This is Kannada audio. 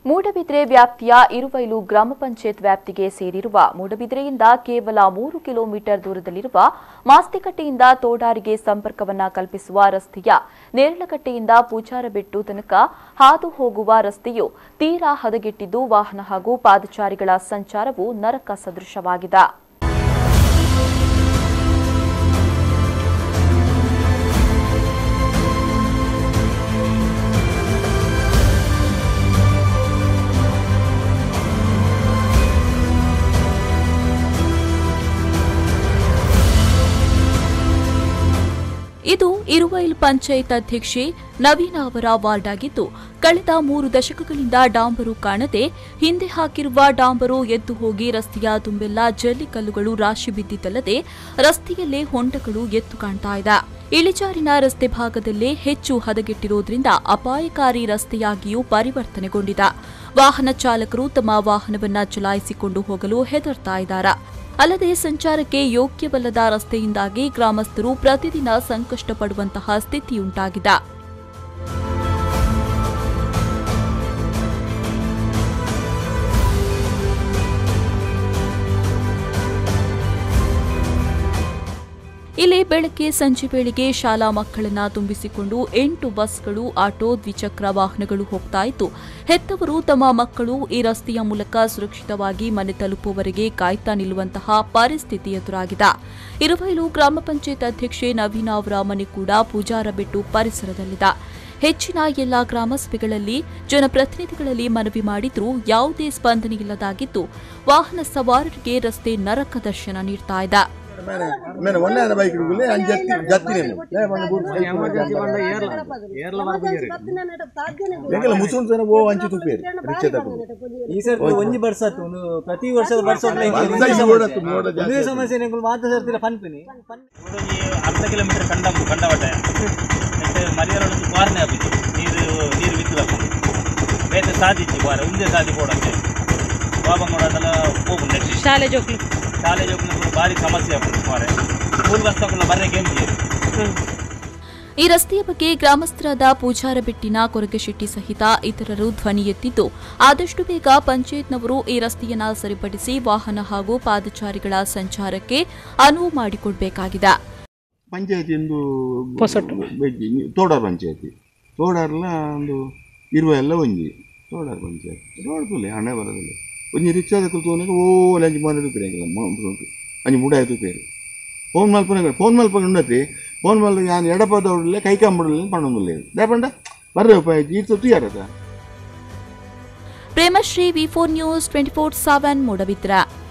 ಮೂಡಬಿದ್ರೆ ವ್ಯಾಪ್ತಿಯ ಇರುವೈಲು ಗ್ರಾಮ ಪಂಚಾಯತ್ ವ್ಯಾಪ್ತಿಗೆ ಸೇರಿರುವ ಮೂಡಬಿದ್ರೆಯಿಂದ ಕೇವಲ ಮೂರು ಕಿಲೋಮೀಟರ್ ದೂರದಲ್ಲಿರುವ ಮಾಸ್ತಿಕಟ್ಟೆಯಿಂದ ತೋಡಾರಿಗೆ ಸಂಪರ್ಕವನ್ನ ಕಲ್ಪಿಸುವ ರಸ್ತೆಯ ನೇರಳಕಟ್ಟೆಯಿಂದ ಪೂಜಾರಬೆಟ್ಟು ತನಕ ಹಾದು ಹೋಗುವ ರಸ್ತೆಯು ತೀರಾ ಹದಗೆಟ್ಟಿದ್ದು ವಾಹನ ಹಾಗೂ ಪಾದಚಾರಿಗಳ ಸಂಚಾರವು ನರಕ ಸದೃಶವಾಗಿದೆ ಇದು ಇರುವೈಲ್ ಪಂಚಾಯತ್ ಅಧ್ಯಕ್ಷೆ ನವೀನ ಅವರ ವಾರ್ಡ್ ಆಗಿದ್ದು ಕಳೆದ ಮೂರು ದಶಕಗಳಿಂದ ಡಾಂಬರು ಕಾಣದೆ ಹಿಂದೆ ಹಾಕಿರುವ ಡಾಂಬರು ಎದ್ದು ಹೋಗಿ ರಸ್ತೆಯ ತುಂಬೆಲ್ಲ ಜಲ್ಲಿಕಲ್ಲುಗಳು ರಾಶಿ ಬಿದ್ದಿದ್ದಲ್ಲದೆ ರಸ್ತೆಯಲ್ಲೇ ಹೊಂಡಗಳು ಎತ್ತು ಕಾಣ್ತಾ ಇದೆ ಇಳಿಜಾರಿನ ರಸ್ತೆ ಭಾಗದಲ್ಲೇ ಹೆಚ್ಚು ಹದಗೆಟ್ಟಿರುವುದರಿಂದ ಅಪಾಯಕಾರಿ ರಸ್ತೆಯಾಗಿಯೂ ಪರಿವರ್ತನೆಗೊಂಡಿದೆ ವಾಹನ ಚಾಲಕರು ತಮ್ಮ ವಾಹನವನ್ನ ಚಲಾಯಿಸಿಕೊಂಡು ಹೋಗಲು ಹೆದರ್ತಾ ಇದ್ದಾರೆ ಅಲ್ಲದೆ ಸಂಚಾರಕ್ಕೆ ಯೋಗ್ಯವಲ್ಲದ ರಸ್ತೆಯಿಂದಾಗಿ ಗ್ರಾಮಸ್ಥರು ಪ್ರತಿದಿನ ಸಂಕಷ್ಟ ಪಡುವಂತಹ ಸ್ಥಿತಿಯುಂಟಾಗಿದೆ ಇಲ್ಲಿ ಬೆಳಗ್ಗೆ ಸಂಜೆ ವೇಳೆಗೆ ಶಾಲಾ ಮಕ್ಕಳನ್ನ ತುಂಬಿಸಿಕೊಂಡು ಎಂಟು ಬಸ್ಗಳು ಆಟೋ ದ್ವಿಚಕ್ರ ವಾಹನಗಳು ಹೋಗ್ತಾ ಇದ್ದು ಹೆತ್ತವರು ತಮ್ಮ ಮಕ್ಕಳು ಈ ರಸ್ತೆಯ ಮೂಲಕ ಸುರಕ್ಷಿತವಾಗಿ ಮನೆ ತಲುಪುವವರೆಗೆ ಕಾಯ್ತಾ ನಿಲ್ಲುವಂತಹ ಪರಿಸ್ಥಿತಿ ಎದುರಾಗಿದೆ ಇರುವೈಲು ಗ್ರಾಮ ಪಂಚಾಯತ್ ಅಧ್ಯಕ್ಷೆ ನವೀನ ಅವರ ಮನೆ ಕೂಡ ಪೂಜಾರಬೆಟ್ಟು ಪರಿಸರದಲ್ಲಿದೆ ಹೆಚ್ಚಿನ ಎಲ್ಲಾ ಗ್ರಾಮಸಭೆಗಳಲ್ಲಿ ಜನಪ್ರತಿನಿಧಿಗಳಲ್ಲಿ ಮನವಿ ಮಾಡಿದ್ರೂ ಯಾವುದೇ ಸ್ಪಂದನೆ ಇಲ್ಲದಾಗಿದ್ದು ವಾಹನ ಸವಾರರಿಗೆ ರಸ್ತೆ ನರಕ ದರ್ಶನ ನೀಡ್ತಾ ಇದೆ ಮೇಲೆ ಮೇಲೆ ಒಳ್ಳೆ ಬೈಕ್ ಹಿಡಿದು ಅಂಜು ಜತ್ತಿ ಜತ್ತಿ ಎಮರ್ಜೆನ್ಸಿ ಬಂದ ಏರ್ಲ ಏರ್ಲ ಬರ್ಬೋದು ಹೆಂಗೆಲ್ಲ ಮುಸುಂಡ್ ಸಲ ಓ ಅಂಚು ತುಪ್ಪೇರಿ ರಿಕ್ಷಾ ತಗೊಂಡು ಈ ಸರ್ತಿ ಒಂಜಿ ಬರ್ಸತ್ತು ಒಂದು ಪ್ರತಿ ವರ್ಷದ ಬರ್ಸ ಬರ್ಸ ಈ ಓಡತ್ತು, ಮೋಡ ಜಾಸ್ತಿ ಒಂದೇ ಆಯ್ತು. ಸಮಸ್ಯೆ ನಿಂಗೆ ಮಾತ್ರ ಸರ್ತಿಲ್ಲ ಪನ್ಪಿನಿ ಈ ಅರ್ಧ ಕಿಲೋಮೀಟರ್ ಕಂಡಂಬು ಕಂಡವಟ ಮತ್ತೆ ಮರಿಯರೊಳಗೆ ಬಾರ್ನೆ ಆಪಿತ್ತು ನೀರು ನೀರು ಬಿತ್ತಬೇಕು ಬೇತೆ ಸಾಧಿಚ್ಚಿ ಬಾರ ಒಂದೇ ಸಾಧಿ ಕೊಡಂತೆ ಬಾಬಾ ಮಾಡೋದೆಲ್ಲ ಹೋಗು ನೆಟ್ಟಿ ಶಾಲೆ ಜೋಕ್ಲು ಶಾಲೆ ಜೋಕ್ನ ಭಾರಿ ಸಮಸ್ಯೆ ಆಗ್ತದೆ ಮಾರೆ ಸ್ಕೂಲ್ ಬಸ್ ತಗೊಂಡು ಬರ್ರೆ ಗೇಮ್ ಈ ರಸ್ತೆಯ ಬಗ್ಗೆ ಗ್ರಾಮಸ್ಥರಾದ ಪೂಜಾರಬೆಟ್ಟಿನ ಕೊರಗಶೆಟ್ಟಿ ಸಹಿತ ಇತರರು ಧ್ವನಿ ಎತ್ತಿದ್ದು ಆದಷ್ಟು ಬೇಗ ಪಂಚಾಯತ್ನವರು ಈ ರಸ್ತೆಯನ್ನ ಸರಿಪಡಿಸಿ ವಾಹನ ಹಾಗೂ ಪಾದಚಾರಿಗಳ ಸಂಚಾರಕ್ಕೆ ಅನುವು ಮಾಡಿಕೊಡಬೇಕಾಗಿದೆ ಪಂಚಾಯತಿಂದು ಪೊಸಟ್ಟು. ಬೆಜ್ಜಿ ತೋಡಾರ್ ಪಂಚಾಯತಿ ತೋಡಾರ್ಲ ಒಂದು ಇರುವ ಎಲ್ಲ ಒಂಜಿ ತೋಡಾರ್ ಪಂಚಾಯತಿ ರೋಡ್ ತುಲೆ ಹಣ ಬರೋದಿಲ್ಲ ಒಂಜಿ ರಿಕ್ಷಾದ ಕುಲ್ತೋನಾಗ ಓ ಅಂಜಿ ಮನೆ ತುಪ್ಪೇರಿ ಹಂಗಿಲ್ಲ ಅಂಜಿ ಮೂಡಾಯ ತುಪ್ಪೇರಿ ಫೋನ್ ಮಲ್ಪನ ಫೋನ್ ಮಲ್ಪನ ಉಂಡತಿ ಫೋನ್ ಮಲ್ ಯಾನ್ ಎಡಪದವಡಲೆ ಕೈ ಕಂಬಡಲೆ ಪಣ್ಣೊಂದುಲ್ಲೆ ದೇಪಂಡ ಬರ್ರೆ ಈ ಸೊತ್ತು ಯಾರದ Premashree V four news twenty four seven ಮೂಡಬಿದ್ರ